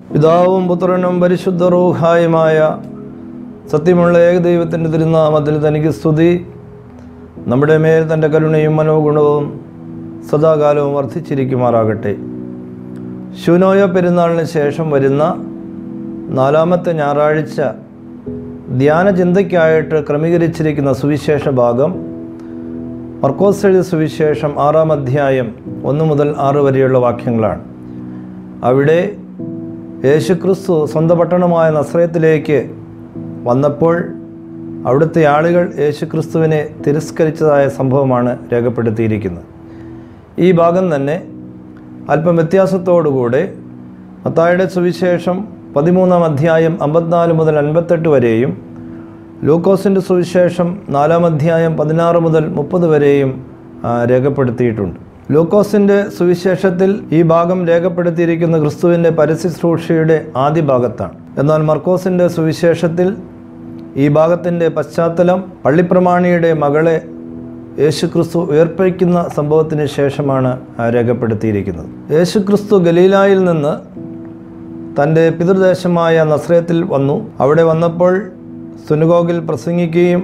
പിതാവും പുത്രനും പരിശുദ്ധ റൂഹായുമായ സത്യമുള്ള ഏകദൈവത്തിൻ്റെ തിരുനാമത്തിൽ തനിക്ക് സ്തുതി നമ്മുടെ മേൽ തൻ്റെ കരുണയും മനോഗുണവും സദാകാലവും വർദ്ധിച്ചിരിക്കുമാറാകട്ടെ ശൂനോയ പെരുന്നാളിന് ശേഷം വരുന്ന നാലാമത്തെ ഞായറാഴ്ച ധ്യാനചിന്തയ്ക്കായിട്ട് ക്രമീകരിച്ചിരിക്കുന്ന സുവിശേഷ ഭാഗം മർക്കോസ് എഴുതിയ സുവിശേഷം ആറാം അധ്യായം ഒന്ന് മുതൽ ആറ് വരെയുള്ള വാക്യങ്ങളാണ് അവിടെ യേശുക്രിസ്തു സ്വന്തം പട്ടണമായ നസ്രയത്തിലേക്ക് വന്നപ്പോൾ അവിടുത്തെ ആളുകൾ യേശുക്രിസ്തുവിനെ തിരസ്കരിച്ചതായ സംഭവമാണ് രേഖപ്പെടുത്തിയിരിക്കുന്നത് ഈ ഭാഗം തന്നെ അല്പം വ്യത്യാസത്തോടുകൂടെ മത്തായുടെ സുവിശേഷം പതിമൂന്നാം അധ്യായം അമ്പത്തിനാല് മുതൽ അൻപത്തെട്ട് വരെയും ലൂക്കോസിൻ്റെ സുവിശേഷം നാലാം അധ്യായം പതിനാറ് മുതൽ മുപ്പത് വരെയും ആ, രേഖപ്പെടുത്തിയിട്ടുണ്ട് ലൂക്കോസിൻ്റെ സുവിശേഷത്തിൽ ഈ ഭാഗം രേഖപ്പെടുത്തിയിരിക്കുന്ന ക്രിസ്തുവിൻ്റെ പരസ്യശ്രൂഷയുടെ ആദ്യ ഭാഗത്താണ് എന്നാൽ മർക്കോസിൻ്റെ സുവിശേഷത്തിൽ ഈ ഭാഗത്തിൻ്റെ പശ്ചാത്തലം പള്ളിപ്രമാണിയുടെ മകളെ യേശുക്രിസ്തു ഉയർപ്പിക്കുന്ന സംഭവത്തിന് ശേഷമാണ് ആ, രേഖപ്പെടുത്തിയിരിക്കുന്നത് യേശുക്രിസ്തു ഗലീലായിൽ നിന്ന് തൻ്റെ പിതൃദേശമായ നസ്രയത്തിൽ വന്നു അവിടെ വന്നപ്പോൾ സുനുഗോഗിൽ പ്രസംഗിക്കുകയും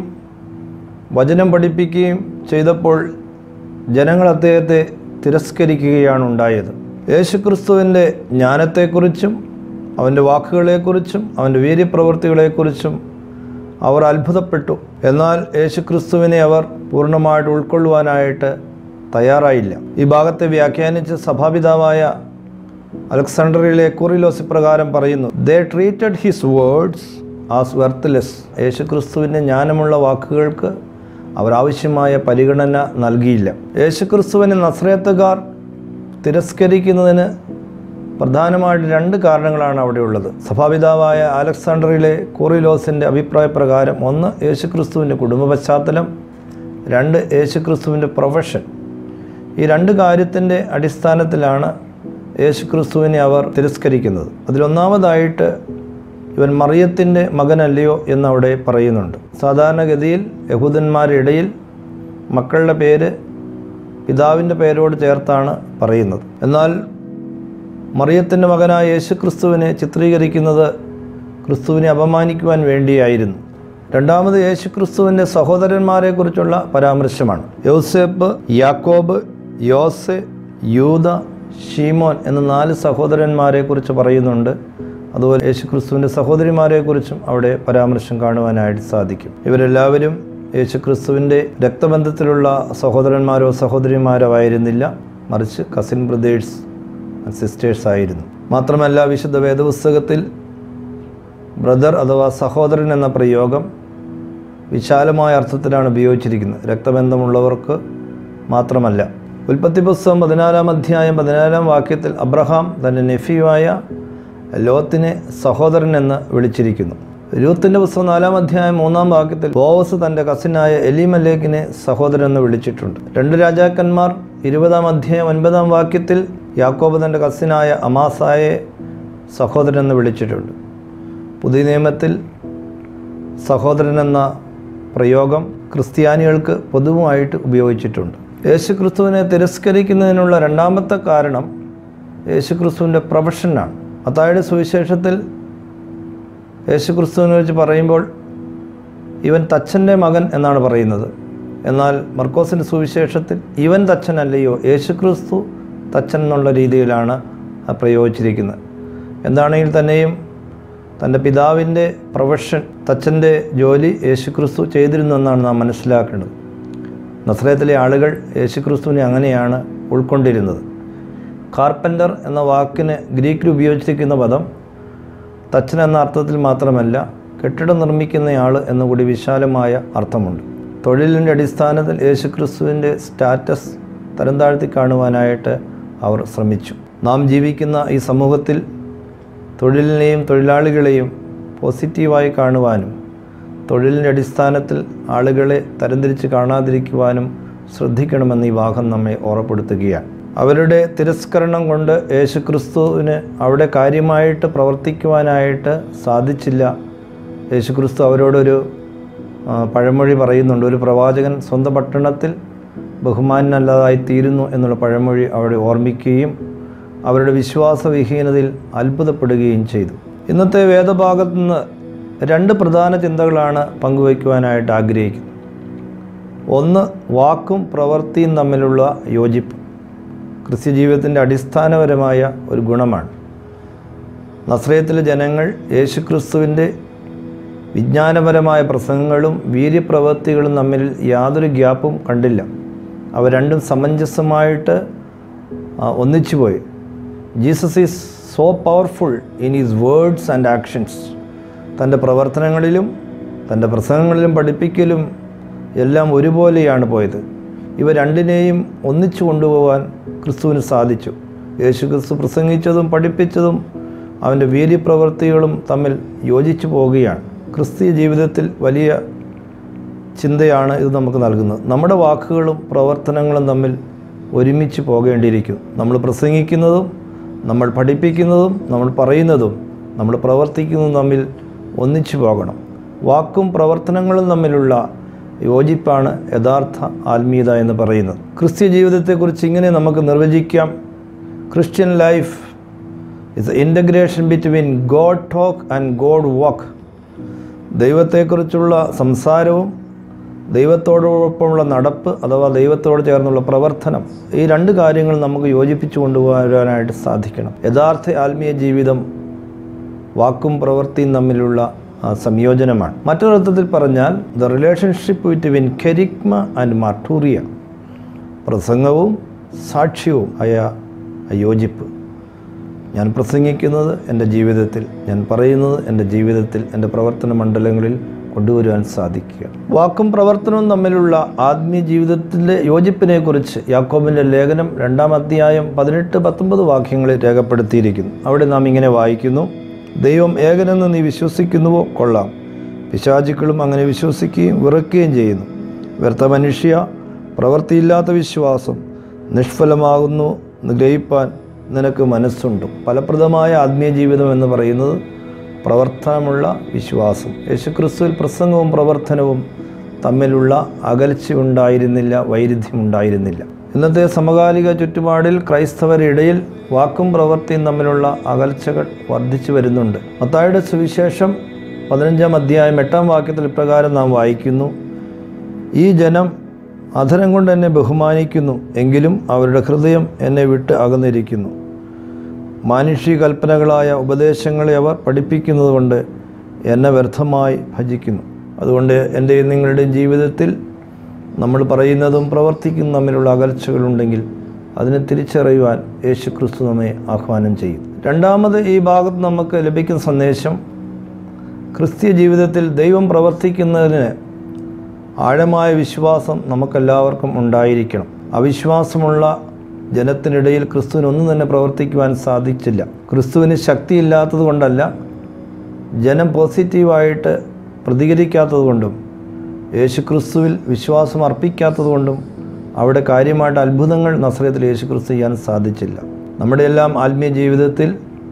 വചനം പഠിപ്പിക്കുകയും ചെയ്തപ്പോൾ ജനങ്ങൾ അദ്ദേഹത്തെ തിരസ്കരിക്കുകയാണ് ഉണ്ടായത് യേശുക്രിസ്തുവിൻ്റെ ജ്ഞാനത്തെക്കുറിച്ചും അവൻ്റെ വാക്കുകളെക്കുറിച്ചും അവൻ്റെ വീര്യപ്രവൃത്തികളെക്കുറിച്ചും അവർ അത്ഭുതപ്പെട്ടു എന്നാൽ യേശുക്രിസ്തുവിനെ അവർ പൂർണ്ണമായിട്ട് ഉൾക്കൊള്ളുവാനായിട്ട് തയ്യാറായില്ല ഈ ഭാഗത്തെ വ്യാഖ്യാനിച്ച് സഭാപിതാവായ അലക്സാണ്ടറിയിലെ കുറിലോസ് ഇപ്രകാരം പറയുന്നു they treated his words as worthless യേശുക്രിസ്തുവിൻ്റെ ജ്ഞാനമുള്ള വാക്കുകൾക്ക് അവർ ആവശ്യമായ പരിഗണന നൽകിയില്ല യേശുക്രിസ്തുവിനെ നസ്രയത്തുകാർ തിരസ്കരിക്കുന്നതിന് പ്രധാനമായിട്ട് രണ്ട് കാരണങ്ങളാണ് അവിടെയുള്ളത് സഭാപിതാവായ അലക്സാണ്ടറിലെ കോറിലോസിൻ്റെ അഭിപ്രായ പ്രകാരം ഒന്ന് യേശുക്രിസ്തുവിൻ്റെ കുടുംബ പശ്ചാത്തലം രണ്ട് യേശുക്രിസ്തുവിൻ്റെ പ്രൊഫഷൻ ഈ രണ്ട് കാര്യത്തിൻ്റെ അടിസ്ഥാനത്തിലാണ് യേശുക്രിസ്തുവിനെ അവർ തിരസ്കരിക്കുന്നത് അതിലൊന്നാമതായിട്ട് ഇവൻ മറിയത്തിൻ്റെ മകനല്ലയോ എന്നവിടെ പറയുന്നുണ്ട് സാധാരണഗതിയിൽ യഹൂദന്മാരുടെ ഇടയിൽ മക്കളുടെ പേര് പിതാവിൻ്റെ പേരോട് ചേർത്താണ് പറയുന്നത് എന്നാൽ മറിയത്തിൻ്റെ മകനായ യേശുക്രിസ്തുവിനെ ചിത്രീകരിക്കുന്നത് ക്രിസ്തുവിനെ അപമാനിക്കുവാൻ വേണ്ടിയായിരുന്നു രണ്ടാമത് യേശുക്രിസ്തുവിൻ്റെ സഹോദരന്മാരെക്കുറിച്ചുള്ള പരാമർശമാണ് യോസേപ്പ് യാക്കോബ് യോസെ യൂത ഷീമോൻ എന്ന നാല് സഹോദരന്മാരെക്കുറിച്ച് പറയുന്നുണ്ട് അതുപോലെ യേശുക്രിസ്തുവിൻ്റെ സഹോദരിമാരെക്കുറിച്ചും അവിടെ പരാമർശം കാണുവാനായിട്ട് സാധിക്കും ഇവരെല്ലാവരും യേശുക്രിസ്തുവിൻ്റെ രക്തബന്ധത്തിലുള്ള സഹോദരന്മാരോ സഹോദരിമാരോ ആയിരുന്നില്ല മറിച്ച് കസിൻ ബ്രദേഴ്സ് സിസ്റ്റേഴ്സ് ആയിരുന്നു മാത്രമല്ല വിശുദ്ധ വേദപുസ്തകത്തിൽ ബ്രദർ അഥവാ സഹോദരൻ എന്ന പ്രയോഗം വിശാലമായ അർത്ഥത്തിലാണ് ഉപയോഗിച്ചിരിക്കുന്നത് രക്തബന്ധമുള്ളവർക്ക് മാത്രമല്ല ഉൽപ്പത്തി പുസ്തകം പതിനാലാം അധ്യായം പതിനാലാം വാക്യത്തിൽ അബ്രഹാം തൻ്റെ നെഫിയുമായ ലോത്തിനെ സഹോദരൻ എന്ന് വിളിച്ചിരിക്കുന്നു രൂത്തിൻ്റെ പുസ്തകം നാലാം അധ്യായം മൂന്നാം വാക്യത്തിൽ ബോവസ് തൻ്റെ കസിനായ എലിമലേക്കിനെ സഹോദരൻ എന്ന് വിളിച്ചിട്ടുണ്ട് രണ്ട് രാജാക്കന്മാർ ഇരുപതാം അധ്യായം ഒൻപതാം വാക്യത്തിൽ യാക്കോബ് തൻ്റെ കസിനായ അമാസായെ സഹോദരൻ എന്ന് വിളിച്ചിട്ടുണ്ട് പുതിയ നിയമത്തിൽ സഹോദരൻ എന്ന പ്രയോഗം ക്രിസ്ത്യാനികൾക്ക് പൊതുവായിട്ട് ഉപയോഗിച്ചിട്ടുണ്ട് യേശുക്രിസ്തുവിനെ തിരസ്കരിക്കുന്നതിനുള്ള രണ്ടാമത്തെ കാരണം യേശുക്രിസ്തുവിൻ്റെ പ്രൊഫഷനാണ് അത്തായുടെ സുവിശേഷത്തിൽ യേശുക്രിസ്തുവിനെ വെച്ച് പറയുമ്പോൾ ഇവൻ തച്ചൻ്റെ മകൻ എന്നാണ് പറയുന്നത് എന്നാൽ മർക്കോസിൻ്റെ സുവിശേഷത്തിൽ ഇവൻ തച്ചനല്ലയോ യേശുക്രിസ്തു തച്ചൻ എന്നുള്ള രീതിയിലാണ് അത് പ്രയോഗിച്ചിരിക്കുന്നത് എന്താണെങ്കിൽ തന്നെയും തൻ്റെ പിതാവിൻ്റെ പ്രൊഫഷൻ തച്ചൻ്റെ ജോലി യേശുക്രിസ്തു ചെയ്തിരുന്നു എന്നാണ് നാം മനസ്സിലാക്കേണ്ടത് നസ്രയത്തിലെ ആളുകൾ യേശുക്രിസ്തുവിനെ അങ്ങനെയാണ് ഉൾക്കൊണ്ടിരുന്നത് കാർപ്പൻ്റർ എന്ന വാക്കിന് ഗ്രീക്കിൽ ഉപയോഗിച്ചിരിക്കുന്ന പദം തച്ചൻ എന്ന അർത്ഥത്തിൽ മാത്രമല്ല കെട്ടിടം നിർമ്മിക്കുന്നയാൾ എന്നുകൂടി വിശാലമായ അർത്ഥമുണ്ട് തൊഴിലിൻ്റെ അടിസ്ഥാനത്തിൽ യേശുക്രിസ്തുവിൻ്റെ സ്റ്റാറ്റസ് തരം താഴ്ത്തി കാണുവാനായിട്ട് അവർ ശ്രമിച്ചു നാം ജീവിക്കുന്ന ഈ സമൂഹത്തിൽ തൊഴിലിനെയും തൊഴിലാളികളെയും പോസിറ്റീവായി കാണുവാനും തൊഴിലിൻ്റെ അടിസ്ഥാനത്തിൽ ആളുകളെ തരംതിരിച്ച് കാണാതിരിക്കുവാനും ശ്രദ്ധിക്കണമെന്ന് ഈ വാഹം നമ്മെ ഓർമ്മപ്പെടുത്തുകയാണ് അവരുടെ തിരസ്കരണം കൊണ്ട് യേശുക്രിസ്തുവിന് അവിടെ കാര്യമായിട്ട് പ്രവർത്തിക്കുവാനായിട്ട് സാധിച്ചില്ല യേശുക്രിസ്തു അവരോടൊരു ആ, പഴമൊഴി പറയുന്നുണ്ട് ഒരു പ്രവാചകൻ സ്വന്തം പട്ടണത്തിൽ ബഹുമാനല്ലാതായി തീരുന്നു എന്നുള്ള പഴമൊഴി അവിടെ ഓർമ്മിക്കുകയും അവരുടെ വിശ്വാസവിഹീനതയിൽ അത്ഭുതപ്പെടുകയും ചെയ്തു ഇന്നത്തെ വേദഭാഗത്തു നിന്ന് രണ്ട് പ്രധാന ചിന്തകളാണ് പങ്കുവയ്ക്കുവാനായിട്ട് ആഗ്രഹിക്കുന്നത് ഒന്ന് വാക്കും പ്രവൃത്തിയും തമ്മിലുള്ള യോജിപ്പ് ക്രിസ്ത്യ ജീവിതത്തിൻ്റെ അടിസ്ഥാനപരമായ ഒരു ഗുണമാണ് നസ്രയത്തിലെ ജനങ്ങൾ യേശുക്രിസ്തുവിൻ്റെ വിജ്ഞാനപരമായ പ്രസംഗങ്ങളും വീര്യപ്രവൃത്തികളും തമ്മിൽ യാതൊരു ഗ്യാപ്പും കണ്ടില്ല അവ രണ്ടും സമഞ്ജസമായിട്ട് ഒന്നിച്ചുപോയി Jesus is so powerful in his words and actions തൻ്റെ പ്രവർത്തനങ്ങളിലും തൻ്റെ പ്രസംഗങ്ങളിലും പഠിപ്പിക്കലും എല്ലാം ഒരുപോലെയാണ് പോയത് ഇവ രണ്ടിനെയും ഒന്നിച്ചു കൊണ്ടുപോകാൻ ക്രിസ്തുവിന് സാധിച്ചു യേശു ക്രിസ്തു പ്രസംഗിച്ചതും പഠിപ്പിച്ചതും അവൻ്റെ വീര്യപ്രവൃത്തികളും തമ്മിൽ യോജിച്ചു പോവുകയാണ് ക്രിസ്തീയ ജീവിതത്തിൽ വലിയ ചിന്തയാണ് ഇത് നമുക്ക് നൽകുന്നത് നമ്മുടെ വാക്കുകളും പ്രവർത്തനങ്ങളും തമ്മിൽ ഒരുമിച്ച് പോകേണ്ടിയിരിക്കും നമ്മൾ പ്രസംഗിക്കുന്നതും നമ്മൾ പഠിപ്പിക്കുന്നതും നമ്മൾ പറയുന്നതും നമ്മൾ പ്രവർത്തിക്കുന്നതും തമ്മിൽ ഒന്നിച്ചു പോകണം വാക്കും പ്രവർത്തനങ്ങളും തമ്മിലുള്ള യോജിപ്പാണ് യഥാർത്ഥ ആത്മീയത എന്ന് പറയുന്നത് ക്രിസ്ത്യ ജീവിതത്തെക്കുറിച്ച് ഇങ്ങനെ നമുക്ക് നിർവചിക്കാം Christian life is integration between God talk and God walk ദൈവത്തെക്കുറിച്ചുള്ള സംസാരവും ദൈവത്തോടൊപ്പമുള്ള നടപ്പ് അഥവാ ദൈവത്തോട് ചേർന്നുള്ള പ്രവർത്തനം ഈ രണ്ട് കാര്യങ്ങൾ നമുക്ക് യോജിപ്പിച്ചു കൊണ്ടുപോകാനായിട്ട് സാധിക്കണം യഥാർത്ഥ ആത്മീയ ജീവിതം വാക്കും പ്രവൃത്തിയും തമ്മിലുള്ള സംയോജനമാണ് മറ്റൊരർത്ഥത്തിൽ പറഞ്ഞാൽ the relationship between kerygma and martyria പ്രസംഗവും സാക്ഷ്യവും ആയ യോജിപ്പ് ഞാൻ പ്രസംഗിക്കുന്നത് എൻ്റെ ജീവിതത്തിൽ ഞാൻ പറയുന്നത് എൻ്റെ ജീവിതത്തിൽ എൻ്റെ പ്രവർത്തന മണ്ഡലങ്ങളിൽ കൊണ്ടുവരുവാൻ സാധിക്കുക വാക്കും പ്രവർത്തനവും തമ്മിലുള്ള ആത്മീയ ജീവിതത്തിൻ്റെ യോജിപ്പിനെക്കുറിച്ച് യാക്കോബിൻ്റെ ലേഖനം രണ്ടാം അധ്യായം പതിനെട്ട് പത്തൊമ്പത് വാക്യങ്ങളിൽ രേഖപ്പെടുത്തിയിരിക്കുന്നു അവിടെ നാം ഇങ്ങനെ വായിക്കുന്നു ദൈവം ഏകനെന്ന് നീ വിശ്വസിക്കുന്നുവോ കൊള്ളാം പിശാചുക്കളും അങ്ങനെ വിശ്വസിക്കുകയും വിറക്കുകയും ചെയ്യുന്നു വ്യർത്ഥ മനുഷ്യ പ്രവൃത്തിയില്ലാത്ത വിശ്വാസം നിഷ്ഫലമാകുന്നു ഗ്രഹിപ്പാൻ നിനക്ക് മനസ്സുണ്ട് ഫലപ്രദമായ ആത്മീയ ജീവിതം എന്ന് പറയുന്നത് പ്രവർത്തനമുള്ള വിശ്വാസം യേശുക്രിസ്തുവിൽ പ്രസംഗവും പ്രവർത്തനവും തമ്മിലുള്ള അകൽച്ച ഉണ്ടായിരുന്നില്ല വൈരുദ്ധ്യം ഉണ്ടായിരുന്നില്ല ഇന്നത്തെ സമകാലിക ചുറ്റുപാടിൽ ക്രൈസ്തവരിടയിൽ വാക്കും പ്രവൃത്തിയും തമ്മിലുള്ള അകൽച്ചകൾ വർദ്ധിച്ചു വരുന്നുണ്ട് മത്തായുടെ സുവിശേഷം പതിനഞ്ചാം അധ്യായം എട്ടാം വാക്യത്തിൽ ഇപ്രകാരം നാം വായിക്കുന്നു ഈ ജനം അധരം കൊണ്ട് എന്നെ ബഹുമാനിക്കുന്നു എങ്കിലും അവരുടെ ഹൃദയം എന്നെ വിട്ട് അകന്നിരിക്കുന്നു മാനുഷിക കൽപ്പനകളായ ഉപദേശങ്ങളെ അവർ പഠിപ്പിക്കുന്നത് കൊണ്ട് എന്നെ വ്യർത്ഥമായി ഭജിക്കുന്നു അതുകൊണ്ട് എൻ്റെയും നിങ്ങളുടെയും ജീവിതത്തിൽ നമ്മൾ പറയുന്നതും പ്രവർത്തിക്കുന്നതും തമ്മിലുള്ള അകൽച്ചകളുണ്ടെങ്കിൽ അതിനെ തിരിച്ചറിയുവാൻ യേശു ക്രിസ്തു നമ്മെ ആഹ്വാനം ചെയ്യും രണ്ടാമത് ഈ ഭാഗത്ത് നമുക്ക് ലഭിക്കുന്ന സന്ദേശം ക്രിസ്തീയ ജീവിതത്തിൽ ദൈവം പ്രവർത്തിക്കുന്നതിന് ആഴമായ വിശ്വാസം നമുക്കെല്ലാവർക്കും ഉണ്ടായിരിക്കണം അവിശ്വാസമുള്ള ജനത്തിനിടയിൽ ക്രിസ്തുവിനൊന്നും തന്നെ പ്രവർത്തിക്കുവാൻ സാധിച്ചില്ല ക്രിസ്തുവിന് ശക്തിയില്ലാത്തത് കൊണ്ടല്ല ജനം പോസിറ്റീവായിട്ട് പ്രതികരിക്കാത്തത് കൊണ്ടും യേശു ക്രിസ്തുവിൽ വിശ്വാസം അർപ്പിക്കാത്തത് കൊണ്ടും അവിടെ കാര്യമായിട്ട് അത്ഭുതങ്ങൾ നസ്രയത്തിൽ യേശു ക്രിസ്തു ചെയ്യാൻ സാധിച്ചില്ല നമ്മുടെ എല്ലാം ആത്മീയ ജീവിതത്തിൽ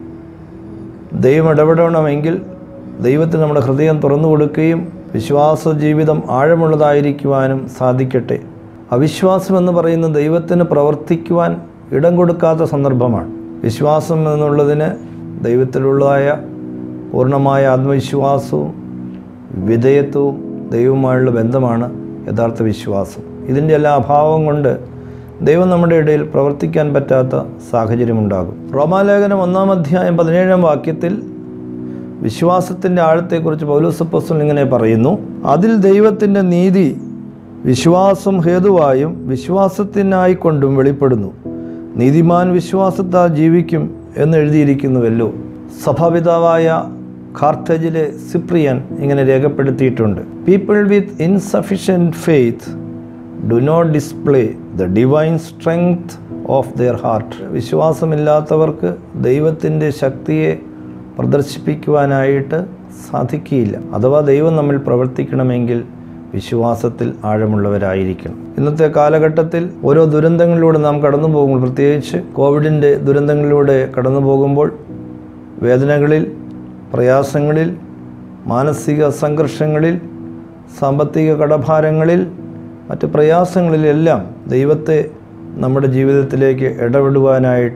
ദൈവം ഇടപെടണമെങ്കിൽ ദൈവത്തിന് നമ്മുടെ ഹൃദയം തുറന്നു കൊടുക്കുകയും വിശ്വാസ ജീവിതം ആഴമുള്ളതായിരിക്കുവാനും സാധിക്കട്ടെ അവിശ്വാസം എന്ന് പറയുന്ന ദൈവത്തിന് പ്രവർത്തിക്കുവാൻ ഇടം കൊടുക്കാത്ത സന്ദർഭമാണ് വിശ്വാസം എന്നുള്ളതിന് ദൈവത്തിലുള്ളതായ പൂർണ്ണമായ ആത്മവിശ്വാസവും വിധേയത്വവും ദൈവവുമായുള്ള ബന്ധമാണ് യഥാർത്ഥ വിശ്വാസം ഇതിൻ്റെ എല്ലാ അഭാവം കൊണ്ട് ദൈവം നമ്മുടെ ഇടയിൽ പ്രവർത്തിക്കാൻ പറ്റാത്ത സാഹചര്യമുണ്ടാകും റോമാലേഖനം ഒന്നാം അധ്യായം പതിനേഴാം വാക്യത്തിൽ വിശ്വാസത്തിൻ്റെ ആഴത്തെക്കുറിച്ച് പൗലോസപ്പസ്വൽ ഇങ്ങനെ പറയുന്നു അതിൽ ദൈവത്തിൻ്റെ നീതി വിശ്വാസം ഹേതുവായും വിശ്വാസത്തിനായി കൊണ്ടും വെളിപ്പെടുന്നു നീതിമാൻ വിശ്വാസത്താൽ ജീവിക്കും എന്ന് എഴുതിയിരിക്കുന്നുവല്ലോ സഭാപിതാവായ ഖാർത്തജിലെ സിപ്രിയൻ ഇങ്ങനെ രേഖപ്പെടുത്തിയിട്ടുണ്ട് people with insufficient faith do not display the divine strength of their heart വിശ്വാസമില്ലാത്തവർക്ക് ദൈവത്തിൻ്റെ ശക്തിയെ പ്രദർശിപ്പിക്കുവാനായിട്ട് സാധിക്കുകയില്ല അഥവാ ദൈവം നമ്മൾ പ്രവർത്തിക്കണമെങ്കിൽ വിശ്വാസത്തിൽ ആഴമുള്ളവരായിരിക്കണം ഇന്നത്തെ കാലഘട്ടത്തിൽ ഓരോ ദുരന്തങ്ങളിലൂടെ നാം കടന്നു പോകുമ്പോൾ പ്രത്യേകിച്ച് കോവിഡിൻ്റെ ദുരന്തങ്ങളിലൂടെ കടന്നു പോകുമ്പോൾ വേദനകളിൽ പ്രയാസങ്ങളിൽ മാനസിക സംഘർഷങ്ങളിൽ സാമ്പത്തിക കടഭാരങ്ങളിൽ മറ്റ് പ്രയാസങ്ങളിലെല്ലാം ദൈവത്തെ നമ്മുടെ ജീവിതത്തിലേക്ക് ഇടപെടുവാനായിട്ട്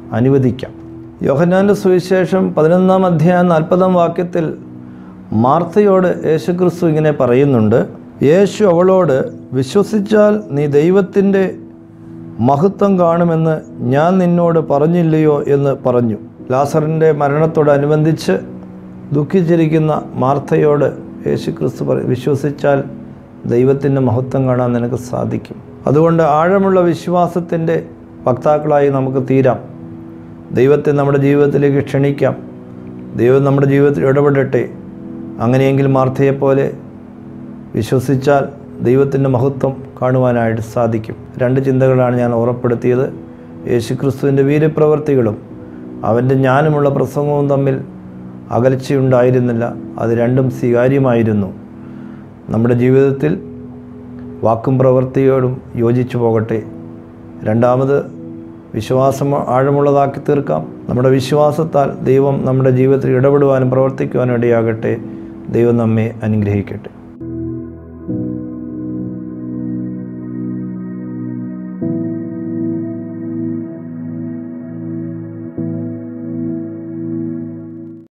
അനുവദിക്കാം യോഹന്നാൻ്റെ സുവിശേഷം പതിനൊന്നാം അധ്യായം നാൽപ്പതാം വാക്യത്തിൽ മാർത്തയോട് യേശുക്രിസ്തു ഇങ്ങനെ പറയുന്നുണ്ട് യേശു അവളോട് വിശ്വസിച്ചാൽ നീ ദൈവത്തിൻ്റെ മഹത്വം കാണുമെന്ന് ഞാൻ നിന്നോട് പറഞ്ഞില്ലയോ എന്ന് പറഞ്ഞു ലാസറിൻ്റെ മരണത്തോടനുബന്ധിച്ച് ദുഃഖിച്ചിരിക്കുന്ന മാർത്തയോട് യേശുക്രിസ്തു പറ വിശ്വസിച്ചാൽ ദൈവത്തിൻ്റെ മഹത്വം കാണാൻ നിനക്ക് സാധിക്കും അതുകൊണ്ട് ആഴമുള്ള വിശ്വാസത്തിൻ്റെ വക്താക്കളായി നമുക്ക് തീരാം ദൈവത്തെ നമ്മുടെ ജീവിതത്തിലേക്ക് ക്ഷണിക്കാം ദൈവം നമ്മുടെ ജീവിതത്തിൽ ഇടപെടട്ടെ അങ്ങനെയെങ്കിൽ മാർത്തയെപ്പോലെ വിശ്വസിച്ചാൽ ദൈവത്തിൻ്റെ മഹത്വം കാണുവാനായിട്ട് സാധിക്കും രണ്ട് ചിന്തകളാണ് ഞാൻ ഓർമ്മപ്പെടുത്തിയത് യേശുക്രിസ്തുവിൻ്റെ വീരപ്രവർത്തികളും അവൻ്റെ ജ്ഞാനമുള്ള പ്രസംഗവും തമ്മിൽ അകൽച്ചയുണ്ടായിരുന്നില്ല അത് രണ്ടും സ്വീകാര്യമായിരുന്നു നമ്മുടെ ജീവിതത്തിൽ വാക്കും പ്രവൃത്തിയോടും യോജിച്ചു പോകട്ടെ രണ്ടാമത് വിശ്വാസം ആഴമുള്ളതാക്കി തീർക്കാം നമ്മുടെ വിശ്വാസത്താൽ ദൈവം നമ്മുടെ ജീവിതത്തിൽ ഇടപെടുവാനും പ്രവർത്തിക്കുവാനും ഇടയാകട്ടെ ദൈവം നമ്മെ അനുഗ്രഹിക്കട്ടെ